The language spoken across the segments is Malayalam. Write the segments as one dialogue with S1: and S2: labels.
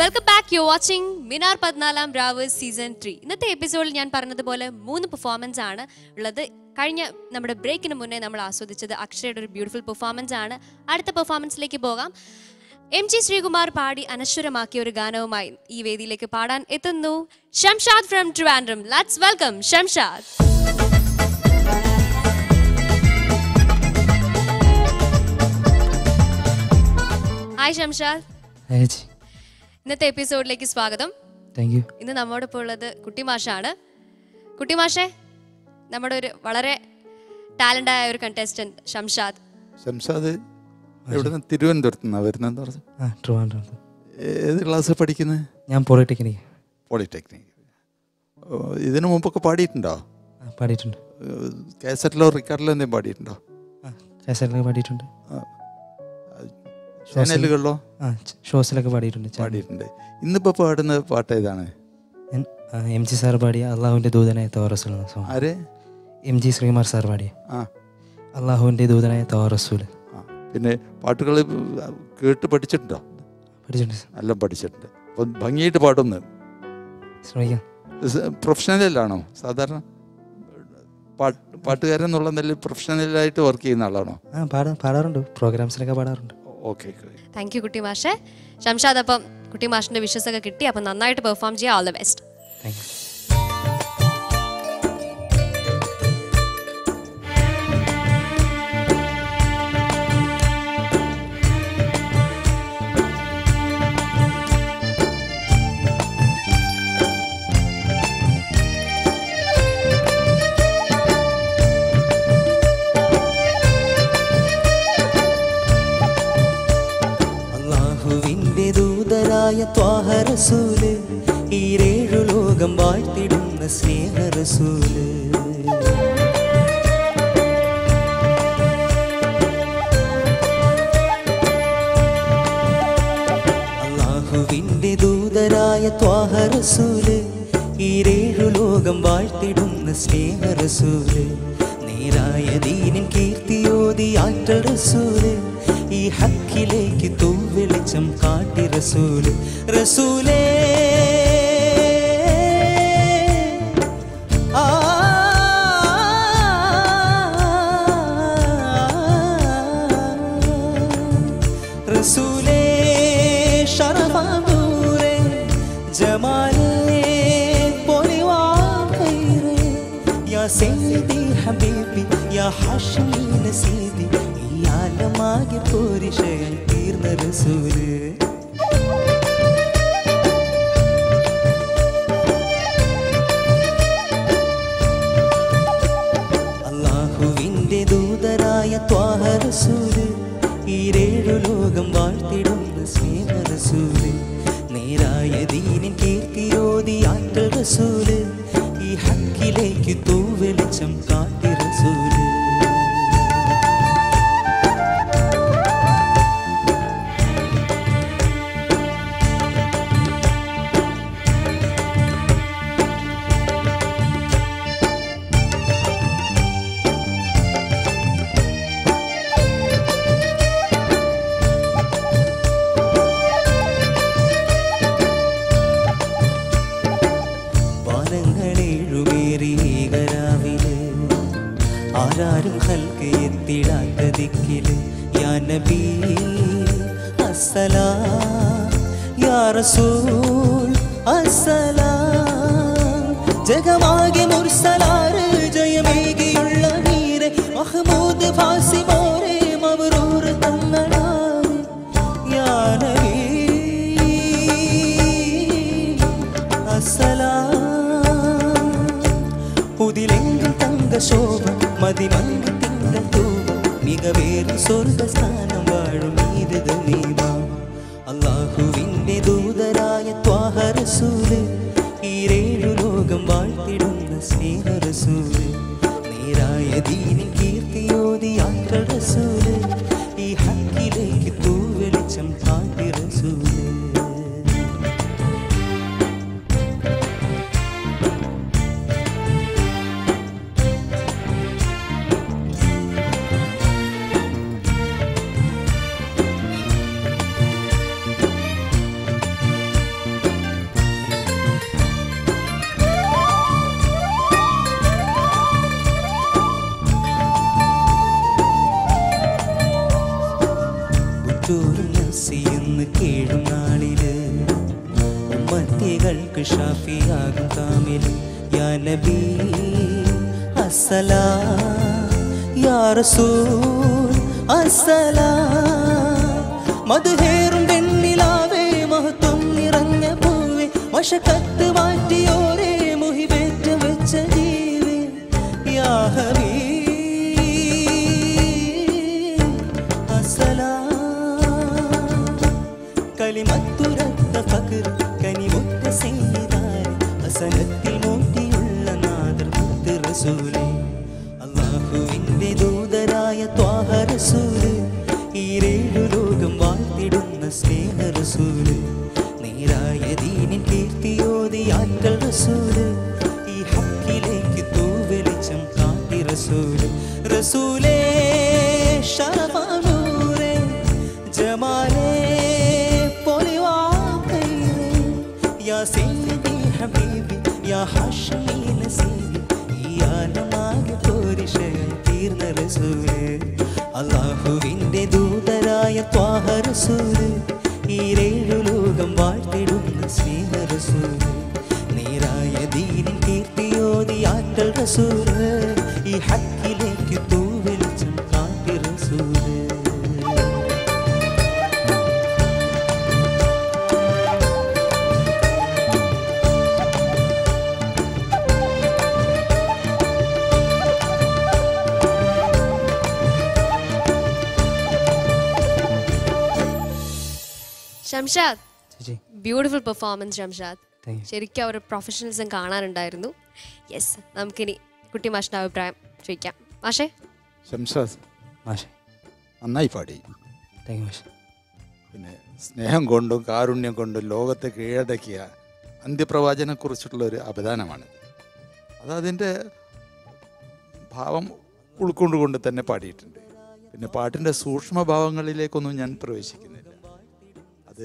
S1: welcome back you watching Minar പതിനാലാം രാവ് സീസൺ ത്രീ ഇന്നത്തെ എപ്പിസോഡിൽ ഞാൻ പറഞ്ഞതുപോലെ മൂന്ന് പെർഫോമൻസ് ആണ് ഉള്ളത് കഴിഞ്ഞ നമ്മുടെ ബ്രേക്കിന് മുന്നേ നമ്മൾ ആസ്വദിച്ചത് അക്ഷരയുടെ ഒരു ബ്യൂട്ടിഫുൾ പെർഫോമൻസ് ആണ് അടുത്ത പെർഫോമൻസിലേക്ക് പോകാം എം ജി ശ്രീകുമാർ പാടി അനശ്വരമാക്കിയ ഒരു ഗാനവുമായി ഈ വേദിയിലേക്ക് പാടാൻ എത്തുന്നു Shamshad from Trivandrum let's welcome Shamshad hi Shamshad
S2: ചേച്ചി
S1: ഇന്നത്തെ എപ്പിസോഡിലേക്ക് സ്വാഗതം
S2: താങ്ക് യു
S1: ഇന്ന് നമ്മോടൊപ്പം ഉള്ളത് കുട്ടിമാഷാണ് കുട്ടിമാഷെ നമ്മുടെ ഒരു വളരെ ടാലൻ്റ് ആയ ഒരു കണ്ടസ്റ്റന്റ് ഷംഷാദ്
S3: ശംഷാദ് എവിടുന്ന് തിരുവനന്തപുരത്ത് നിന്നാണ് വരുന്നതെന്ന് പറഞ്ഞു
S2: ആ ട്രിവാൻഡ്രം
S3: ഏത് ക്ലാസ് പഠിക്കുന്നത്
S2: ഞാൻ പോളിടെക്നിക്
S3: പോളിടെക്നിക് ഓ, ഇതിനു മുമ്പൊക്കെ പാടിയിട്ടുണ്ടോ
S2: ആ പാടിയിട്ടുണ്ട്
S3: കാസറ്റിലോ റിക്കാർഡിലോ എന്തെങ്കിലും പാടിയിട്ടുണ്ടോ
S2: ആ കാസറ്റിലൊക്കെ പാടിയിട്ടുണ്ട്
S3: ചാനലുകളിലോ
S2: ആ ച- ഷോസിലൊക്കെ പാടിയിട്ടുണ്ട് ചാ-
S3: പാടിയിട്ടുണ്ട് ഇന്നിപ്പോൾ പാടുന്ന പാട്ട് ഏതാണ്
S2: ഞാൻ ആ, എം ജി സാർ പാടിയ അള്ളാഹുവിൻ്റെ ദൂതനായ തോറസുൽ എന്ന സോങ്
S3: ആര്
S2: എം ജി ശ്രീകുമാർ സാർ പാടിയ
S3: ആ
S2: അള്ളാഹുവിൻ്റെ ദൂതനായ തോറസൂൽ
S3: ആ പിന്നെ പാട്ടുകൾ കേട്ട് പഠിച്ചിട്ടുണ്ടോ
S2: പഠിച്ചിട്ടുണ്ട്
S3: എല്ലാം പഠിച്ചിട്ടുണ്ട് അപ്പം ഭംഗിയായിട്ട് പാടുന്നു
S2: ശ്രമിക്കാം
S3: പ്രൊഫഷണലാണോ സാധാരണ പാട്ട് പാട്ടുകാരൻ എന്നുള്ള നിലയിൽ പ്രൊഫഷണലായിട്ട് വർക്ക് ചെയ്യുന്ന ആളാണോ
S2: ആ പാടാ പാടാറുണ്ട് പ്രോഗ്രാംസിലൊക്കെ പാടാറുണ്ട്
S3: ഓക്കെ
S1: താങ്ക് യു കുട്ടിമാഷെ ഷംഷാദ് അപ്പം കുട്ടിമാഷിന്റെ വിഷസ് ഒക്കെ കിട്ടി അപ്പം നന്നായിട്ട് പെർഫോം ചെയ്യാം all the best
S2: thank you
S4: അള്ളാഹുവിന്റെ ദൂതരായ ത്വാഹറസൂല് ഈരേഴു ലോകം വാഴ്ത്തിടുന്ന സ്നേഹറസൂല് അള്ളാഹുവിന്റെ ദൂതരായ ത്വാഹറസൂല് ഈരേഴു ലോകം വാഴ്ത്തിടുന്ന സ്നേഹറസൂല് നേരായ ദീനിൻ കീർത്തിയോതി ആറ്റൽ റസൂല് ഈ ഹക്കിലേക്ക് തൂവെളിച്ചം കാട്ടി റസൂല് റസൂലേ ആ റസൂലേ ഷറഫാനൂരേ ജമാലേ പൊലിവാ ഖൈറേ യാ സയ്യിദി ഹബീബി യാ ഹാഷിമി നസീബി ഈ ആലമാകെ പോരിഷയായി തീർന്ന റസൂല് അള്ളാഹുവിന്റെ ദൂതരായ ത്വാഹറസൂല് ഈരേഴു ലോകം വാഴ്ത്തിടുന്ന സ്നേഹറസൂല് നേരായ ദീനിൻ കീർത്തിയോതി ആറ്റൽ റസൂല് ഈ ഹക്കിലേക്ക് തൂവെളിച്ചം കാട്ടി റസൂല് വാനങ്ങളേഴുമേറി ഏകരാവില് ആരാരും ഹൽക്ക് എത്തിടാത്ത ദിക്കില് യാ നബി അസ്സലാം യാ റസൂൽ അസ്സലാം ജഗമാകെ മുർസലാറ് ജയമേകിയുള്ള വീരെ മഹ്മൂദ് ഫാസിമോരെ മബ്രൂർ തങ്ങളാവ് യാ നബി അസ്സലാം പുതിലെങ്കിൽ തങ്ക ശോഭ മതിമങ്കി തിങ്കൾ തൂവ മികവേറി സ്വർഗസ്ഥാനം വാഴും ഈരത് നീവ അള്ളാഹുവിന്റെ ദൂതരായ ത്വാഹറസൂല് ഈരേഴു ലോകം വാഴ്ത്തിടുന്ന സ്നേഹറസൂല് നേരായ ദീനിൻ കീർത്തിയോതി ആറ്റൽ റസൂല് ഈ ഹക്കിലേക്ക് തൂവെളിച്ചം കാട്ടി റസൂല് ഊറ്റൂരും നസിയെന്ന് കേഴും നാളില് ഉമ്മത്തികൾക്ക് ഷാഫിയാകും കാമില് യാ നബി അസ്സലാ യാ റസൂൽ അസ്സലാ മധുഹേറും വെണ്ണിലാവേ മഹത്വം നിറഞ്ഞ പൂവേ വശക്കത്ത് മാറ്റിയോരേ മുഹിവേറ്റ വെച്ച ജീവേ യാ ഹബീബ് അസ്സലാം കലിമത്തുരത്ത ഫക്ർ കനിമുറ്റ സെയ്താരെ ഹസനത്തിൽ മൂട്ടിയുള്ള നാദർ മുത്ത് റസൂലേ അള്ളാഹുവിൻ്റെ ദൂതരായ ത്വാഹ റസൂല് ഈരേഴു ലോകം വാഴ്ത്തിടുന്ന സ്നേഹ റസൂല് നേരായ ദീനിൻ കീർത്തിയോതി ആറ്റൽ റസൂല് ഈ ഹക്കിലേക്ക് തൂവെളിച്ചം കാട്ടി റസൂല് റസൂലേ ഷറഫാനൂരേ ജമാലേ പൊലിവാക്കേ യാ സയ്യിദി ഹബീബി യാ ഹാഷിമി നസീബി ഈ ആലമാകെ പോരിഷയായി തീർന്ന റസൂലേ അള്ളാഹുവിൻ്റെ ദൂതരായ ത്വാഹ റസൂല് ഈരേഴു ലോകം വാഴ്ത്തിടുന്ന സ്നേഹ റസൂല് നേരായ ദീനിൻ കീർത്തിയോതി ആറ്റൽ റസൂല് ഈ ഹക്കിലേക്ക് തൂവെളിച്ചം കാട്ടി റസൂല്
S1: ഷംഷാദ്
S2: ചേച്ചി
S1: beautiful performance Shamshad
S2: thank you
S1: ശരിക്കും അവരുടെ പ്രൊഫഷണലിസം കാണാനുണ്ടായിരുന്നു യെസ് നമുക്കിനി കുട്ടി മാഷിന്റെ അഭിപ്രായം ചോദിക്കാം മാഷേ
S3: ശംഷാസ്
S2: മാഷെ
S3: നന്നായി പാടി
S2: താങ്ക് യു മാഷെ
S3: പിന്നെ സ്നേഹം കൊണ്ടും കാരുണ്യം കൊണ്ടും ലോകത്തെ കീഴടക്കിയ അന്ത്യപ്രവാചനെക്കുറിച്ചിട്ടുള്ള ഒരു അപദാനമാണിത് അതതിൻ്റെ ഭാവം ഉൾക്കൊണ്ടുകൊണ്ട് തന്നെ പാടിയിട്ടുണ്ട് പിന്നെ പാട്ടിൻ്റെ സൂക്ഷ്മഭാവങ്ങളിലേക്കൊന്നും ഞാൻ പ്രവേശിക്കുന്നില്ല അത്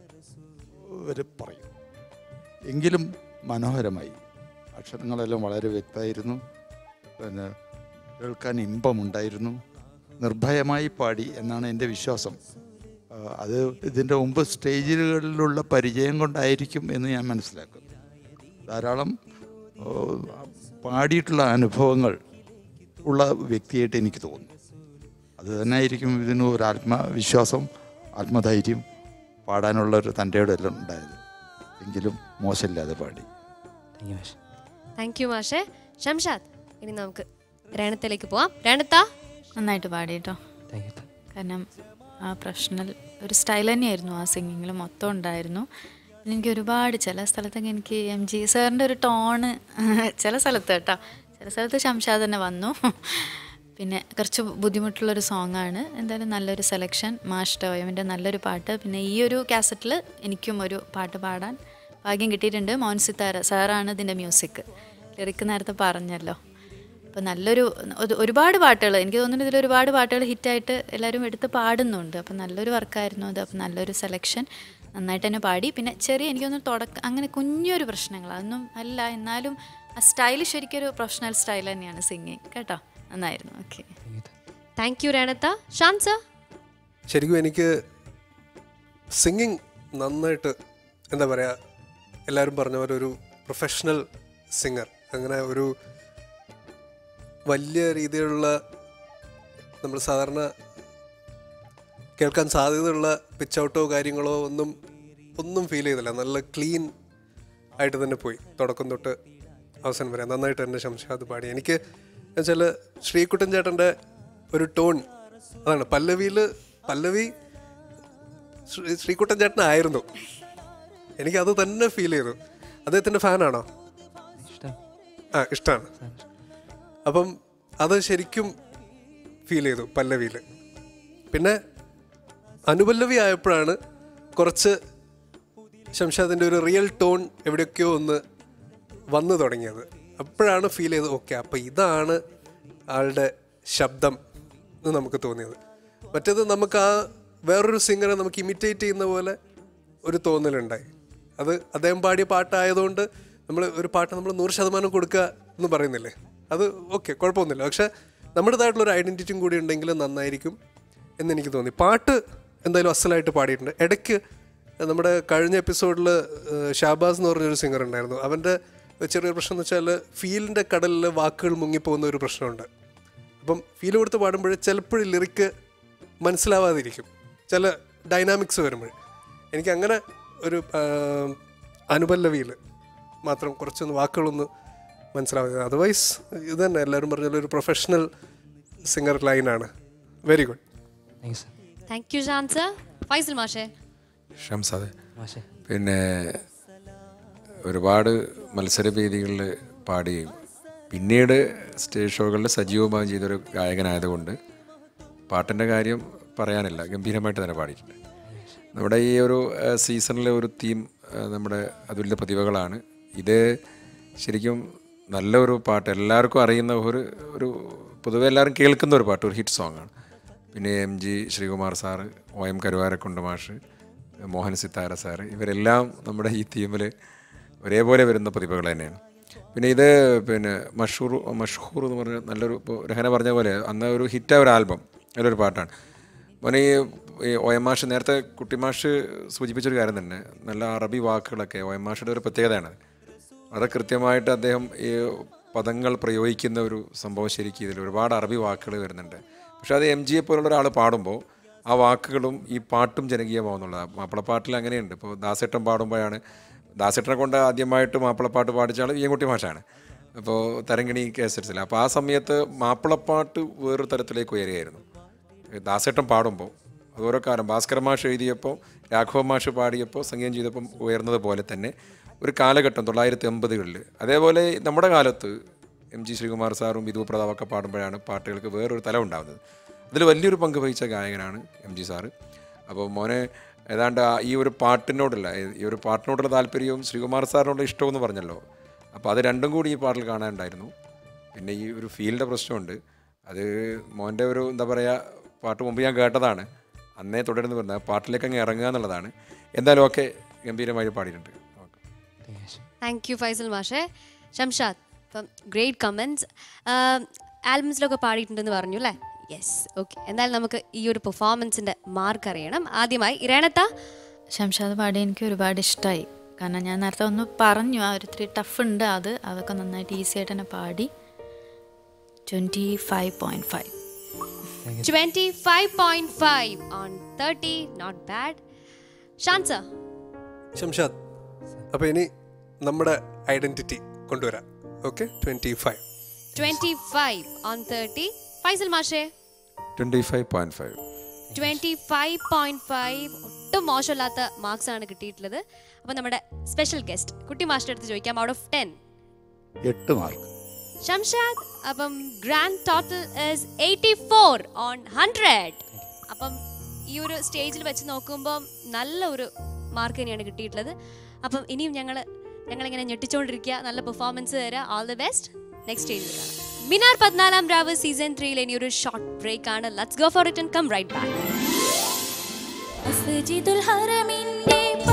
S3: ഒരു പറയും എങ്കിലും മനോഹരമായി അക്ഷരങ്ങളെല്ലാം വളരെ വ്യക്തമായിരുന്നു പിന്നെ കേൾക്കാൻ ഇമ്പമുണ്ടായിരുന്നു നിർഭയമായി പാടി എന്നാണ് എൻ്റെ വിശ്വാസം ആ, അത് ഇതിൻ്റെ മുമ്പ് സ്റ്റേജുകളിലുള്ള പരിചയം കൊണ്ടായിരിക്കും എന്ന് ഞാൻ മനസ്സിലാക്കുന്നു ധാരാളം ഓ, പാടിയിട്ടുള്ള അനുഭവങ്ങൾ ഉള്ള വ്യക്തിയായിട്ട് എനിക്ക് തോന്നുന്നു അത് തന്നെ ആയിരിക്കും ഇതിന് ഒരു ആത്മവിശ്വാസം ആത്മധൈര്യം പാടാനുള്ള ഒരു തൻ്റെ എല്ലാം ഉണ്ടായത് എങ്കിലും മോശമില്ലാതെ പാടി
S2: താങ്ക് യു മാഷെ
S1: താങ്ക് യു മാഷേ ഷംഷാദ് ഇനി നമുക്ക് രണത്തിലേക്ക് പോവാം രണത്ത
S5: നന്നായിട്ട് പാടി കേട്ടോ
S2: താങ്ക് യു
S5: കാരണം ആ പ്രൊഫഷണൽ ഒരു സ്റ്റൈൽ തന്നെയായിരുന്നു ആ സിംഗിങ്ങിൽ മൊത്തം ഉണ്ടായിരുന്നു പിന്നെ എനിക്ക് ഒരുപാട് ചില സ്ഥലത്തൊക്കെ എനിക്ക് എം ജി സാറിൻ്റെ ഒരു ടോണ് ചില സ്ഥലത്ത് കേട്ടോ ചില സ്ഥലത്ത് ശംഷാദ് തന്നെ വന്നു പിന്നെ കുറച്ച് ബുദ്ധിമുട്ടുള്ളൊരു സോങ്ങാണ് എന്തായാലും നല്ലൊരു സെലക്ഷൻ മാഷ് ടോയമിൻ്റെ നല്ലൊരു പാട്ട് പിന്നെ ഈ ഒരു കാസറ്റിൽ എനിക്കും ഒരു പാട്ട് പാടാൻ ഭാഗ്യം കിട്ടിയിട്ടുണ്ട് മോഹൻ സിത്താര സാറാണ് ഇതിൻ്റെ മ്യൂസിക് ലിറിക്ക് നേരത്തെ പറഞ്ഞല്ലോ അപ്പോൾ നല്ലൊരു ഒരു- ഒരുപാട് പാട്ടുകൾ എനിക്ക് തോന്നുന്നു ഇതിൽ ഒരുപാട് പാട്ടുകൾ ഹിറ്റായിട്ട് എല്ലാവരും എടുത്ത് പാടുന്നുണ്ട് അപ്പോൾ നല്ലൊരു വർക്കായിരുന്നു അത് അപ്പോൾ നല്ലൊരു സെലക്ഷൻ നന്നായിട്ട് തന്നെ പാടി പിന്നെ ചെറിയ എനിക്ക് തോന്നുന്നു തുടക്കം അങ്ങനെ കുഞ്ഞൊരു പ്രശ്നങ്ങൾ അതൊന്നും അല്ല എന്നാലും ആ സ്റ്റൈൽ ശരിക്കും ഒരു പ്രൊഫഷണൽ സ്റ്റൈൽ തന്നെയാണ് സിംഗിങ് കേട്ടോ നന്നായിരുന്നു okay
S2: thank you
S1: thank you രണത്ത ഷാൻ സർ
S6: ശരിക്കും എനിക്ക് സിംഗിങ് നന്നായിട്ട് എന്താ പറയുക എല്ലാവരും പറഞ്ഞ പോലെ ഒരു പ്രൊഫഷണൽ സിംഗർ അങ്ങനെ ഒരു വലിയ രീതിയിലുള്ള നമ്മൾ സാധാരണ കേൾക്കാൻ സാധ്യതയുള്ള പിച്ച് ഔട്ടോ കാര്യങ്ങളോ ഒന്നും ഒന്നും ഫീൽ ചെയ്തില്ല നല്ല ക്ലീൻ ആയിട്ട് തന്നെ പോയി തുടക്കം തൊട്ട് അവസാനം വരെ നന്നായിട്ട് തന്നെ ശംഷാദ് പാടി എനിക്ക് വെച്ചാൽ ശ്രീകുട്ടൻ ചേട്ടൻ്റെ ഒരു ടോൺ അതാണ് പല്ലവിയിൽ പല്ലവി ശ്രീ- ശ്രീകുട്ടൻ ചേട്ടനായിരുന്നു എനിക്കത് തന്നെ ഫീൽ ചെയ്തു അദ്ദേഹത്തിൻ്റെ ഫാനാണോ
S2: ഇഷ്ടം
S6: ആ ഇഷ്ടമാണ് അപ്പം അത് ശരിക്കും ഫീൽ ചെയ്തു പല്ലവിയിൽ പിന്നെ അനുപല്ലവി ആയപ്പോഴാണ് കുറച്ച് ശംഷാദിൻ്റെ ഒരു റിയൽ ടോൺ എവിടെയൊക്കെയോ ഒന്ന് വന്നു തുടങ്ങിയത് അപ്പോഴാണ് ഫീൽ ചെയ്തത് ഓക്കെ അപ്പം ഇതാണ് ആളുടെ ശബ്ദം എന്ന് നമുക്ക് തോന്നിയത് മറ്റേത് നമുക്ക് ആ വേറൊരു സിംഗറെ നമുക്ക് ഇമിറ്റേറ്റ് ചെയ്യുന്ന പോലെ ഒരു തോന്നലുണ്ടായി അത് അദ്ദേഹം പാടിയ പാട്ടായതുകൊണ്ട് നമ്മൾ ഒരു പാട്ട് നമ്മൾ നൂറ് ശതമാനം കൊടുക്കുക എന്ന് പറയുന്നില്ലേ അത് ഓക്കെ കുഴപ്പമൊന്നുമില്ല പക്ഷെ നമ്മുടേതായിട്ടുള്ള ഒരു ഐഡൻറ്റിറ്റിയും കൂടി ഉണ്ടെങ്കിൽ നന്നായിരിക്കും എന്നെനിക്ക് തോന്നി പാട്ട് എന്തായാലും അസലായിട്ട് പാടിയിട്ടുണ്ട് ഇടയ്ക്ക് നമ്മുടെ കഴിഞ്ഞ എപ്പിസോഡിൽ ഷാബാസ് എന്ന് പറഞ്ഞൊരു സിംഗർ ഉണ്ടായിരുന്നു അവൻ്റെ ചെറിയൊരു പ്രശ്നം എന്ന് വെച്ചാൽ ഫീലിൻ്റെ കടലിൽ വാക്കുകൾ മുങ്ങിപ്പോകുന്ന ഒരു പ്രശ്നമുണ്ട് അപ്പം ഫീൽ കൊടുത്ത് പാടുമ്പോൾ ചിലപ്പോഴും ലിറിക്ക് മനസ്സിലാവാതിരിക്കും ചില ഡൈനാമിക്സ് വരുമ്പോൾ എനിക്ക് അങ്ങനെ ഒരു അനുപല്ലവിയിൽ മാത്രം കുറച്ചൊന്ന് വാക്കുകളൊന്ന് മനസ്സിലാവുന്നത് അതർവൈസ് ഇത് തന്നെ എല്ലാവരും പറഞ്ഞ ഒരു പ്രൊഫഷണൽ സിംഗർ ലൈനാണ് very good
S2: thank you sir
S1: thank you Shan sir Faisal മാഷേ
S7: ഷംസാദെ
S2: മാഷേ
S7: പിന്നെ ഒരുപാട് മത്സരവേദികളിൽ പാടുകയും പിന്നീട് സ്റ്റേജ് ഷോകളിൽ സജീവമായി ചെയ്തൊരു ഗായകനായതുകൊണ്ട് പാട്ടിൻ്റെ കാര്യം പറയാനില്ല ഗംഭീരമായിട്ട് തന്നെ പാടിയിട്ടുണ്ട് നമ്മുടെ ഈ ഒരു ഏഹ്, സീസണിലെ ഒരു തീം ഏഹ്, നമ്മുടെ അതുല്യ പ്രതിഭകളാണ് ഇത് ശരിക്കും നല്ലൊരു പാട്ട് എല്ലാവർക്കും അറിയുന്ന ഒരു ഒരു പൊതുവെ എല്ലാവരും കേൾക്കുന്ന ഒരു പാട്ട് ഒരു ഹിറ്റ് സോങ്ങാണ് പിന്നെ M G Sreekumar sir O M Karuvarakundu മാഷ് മോഹൻ സിത്താര സാറ് ഇവരെല്ലാം നമ്മുടെ ഈ തീമിൽ ഒരേപോലെ വരുന്ന പ്രതിഭകൾ തന്നെയാണ് പിന്നെ ഇത് പിന്നെ മഷൂർ മഷൂർ എന്ന് പറഞ്ഞ നല്ലൊരു ഇപ്പോൾ രഹന പറഞ്ഞ പോലെ അന്ന് ഒരു ഹിറ്റായ ഒരു ആൽബം നല്ലൊരു പാട്ടാണ് മോനെ ഈ ഈ ഒ എം മാഷ് നേരത്തെ കുട്ടിമാഷ് സൂചിപ്പിച്ചൊരു കാര്യം തന്നെ നല്ല അറബി വാക്കുകളൊക്കെ ഒ എം മാഷിയുടെ ഒരു പ്രത്യേകതയാണ് വളരെ കൃത്യമായിട്ട് അദ്ദേഹം ഈ പദങ്ങൾ പ്രയോഗിക്കുന്ന ഒരു സംഭവം ശരിക്കും ഇതിൽ ഒരുപാട് അറബി വാക്കുകൾ വരുന്നുണ്ട് പക്ഷെ അത് എം ജിയെ പോലുള്ള ഒരാൾ പാടുമ്പോൾ ആ വാക്കുകളും ഈ പാട്ടും ജനകീയമാവുന്നുള്ളതാണ് മാപ്പിളപ്പാട്ടിൽ അങ്ങനെയുണ്ട് ഇപ്പോൾ ദാസേട്ടൻ പാടുമ്പോഴാണ് ദാസേട്ടനെ കൊണ്ട് ആദ്യമായിട്ട് മാപ്പിളപ്പാട്ട് പാടിച്ച ആൾ വിയൻകുട്ടി മാഷാണ് അപ്പോൾ തരങ്കിണി കേസറ്റ്സിൽ അപ്പോൾ ആ സമയത്ത് മാപ്പിളപ്പാട്ട് വേറൊരു തരത്തിലേക്ക് ഉയരുകയായിരുന്നു ദാസേട്ടൻ പാടുമ്പോൾ അത് ഓരോ കാലം ഭാസ്കര മാഷ് എഴുതിയപ്പോൾ രാഘവ മാഷ് പാടിയപ്പോൾ സംഗീതം ചെയ്തപ്പം ഉയർന്നത് പോലെ തന്നെ ഒരു കാലഘട്ടം തൊള്ളായിരത്തി എൺപതുകളിൽ അതേപോലെ നമ്മുടെ കാലത്ത് എം ജി ശ്രീകുമാർ സാറും വിധു പ്രതാപൊക്കെ പാടുമ്പോഴാണ് പാട്ടുകൾക്ക് വേറൊരു തലം ഉണ്ടാകുന്നത് അതിൽ വലിയൊരു പങ്ക് വഹിച്ച ഗായകനാണ് എം ജി സാറ് അപ്പോൾ മോനെ ഏതാണ്ട് ആ ഈ ഒരു പാട്ടിനോടുള്ള ഈ ഒരു പാട്ടിനോടുള്ള താല്പര്യവും ശ്രീകുമാർ സാറിനോടുള്ള ഇഷ്ടവും എന്ന് പറഞ്ഞല്ലോ അപ്പോൾ അത് രണ്ടും കൂടി ഈ പാട്ടിൽ കാണാനുണ്ടായിരുന്നു പിന്നെ ഈ ഒരു ഫീലിൻ്റെ പ്രശ്നമുണ്ട് അത് മോൻ്റെ ഒരു എന്താ പറയുക പാട്ട് മുമ്പ് ഞാൻ കേട്ടതാണ് അന്നേ തുടർന്ന് വരുന്നത് പാട്ടിലേക്ക് അങ്ങ് ഇറങ്ങുക എന്നുള്ളതാണ് എന്തായാലും ഓക്കെ ഗംഭീരമായി പാടിയിട്ടുണ്ട് ഓക്കെ
S1: താങ്ക് യു ഫൈസൽ മാഷേ ഷംഷാദ് ഇപ്പം ഗ്രേറ്റ് കമൻസ് ആൽബംസിലൊക്കെ പാടിയിട്ടുണ്ടെന്ന് പറഞ്ഞു അല്ലേ യെസ് ഓക്കെ എന്തായാലും നമുക്ക് ഈ ഒരു പെർഫോമൻസിൻ്റെ മാർക്ക് അറിയണം ആദ്യമായി ഇരണത്ത
S5: ഷംഷാദ് പാടി എനിക്ക് ഒരുപാട് ഇഷ്ടമായി കാരണം ഞാൻ നേരത്തെ ഒന്ന് പറഞ്ഞു ആ ഒരു ഇത്തിരി ടഫ് ഉണ്ട് അത് അതൊക്കെ നന്നായിട്ട് ഈസി ആയിട്ട് തന്നെ പാടി twenty five point five
S1: twenty five point five on thirty not bad Shan sir
S6: Shamshad അപ്പോൾ ഇനി നമ്മുടെ ഐഡൻറ്റിറ്റി കൊണ്ടുവരാം okay twenty five
S1: twenty five on thirty Faisal മാഷേ
S7: twenty five point five
S1: twenty five point five ഒട്ടും മോശമില്ലാത്ത മാർക്സ് ആണ് കിട്ടിയിട്ടുള്ളത് അപ്പോൾ നമ്മുടെ സ്പെഷ്യൽ ഗസ്റ്റ് കുട്ടി മാസ്റ്റർ അടുത്ത് ചോദിക്കാം ഔട്ട് ഓഫ് ടെൻ
S3: എട്ട് മാർക്ക്
S1: ഷംഷാദ് അപ്പം grand total is eighty four on hundred അപ്പം ഈ ഒരു സ്റ്റേജിൽ വെച്ച് നോക്കുമ്പോൾ നല്ല ഒരു മാർക്ക് തന്നെയാണ് കിട്ടിയിട്ടുള്ളത് അപ്പം ഇനിയും ഞങ്ങൾ ഞങ്ങളിങ്ങനെ ഞെട്ടിച്ചുകൊണ്ടിരിക്കുക നല്ല പെർഫോമൻസ് തരാം ഓൾ ദി ബെസ്റ്റ് നെക്സ്റ്റ് സ്റ്റേജിൽ കാണാം മിനാർ പതിനാലാം രാവ് സീസൺ ത്രീയിൽ ഇനി ഒരു ഷോർട്ട് ബ്രേക്ക് ആണ് let's go for it and come right back
S8: മസ്ജിദുൽ ഹറമിന്റെ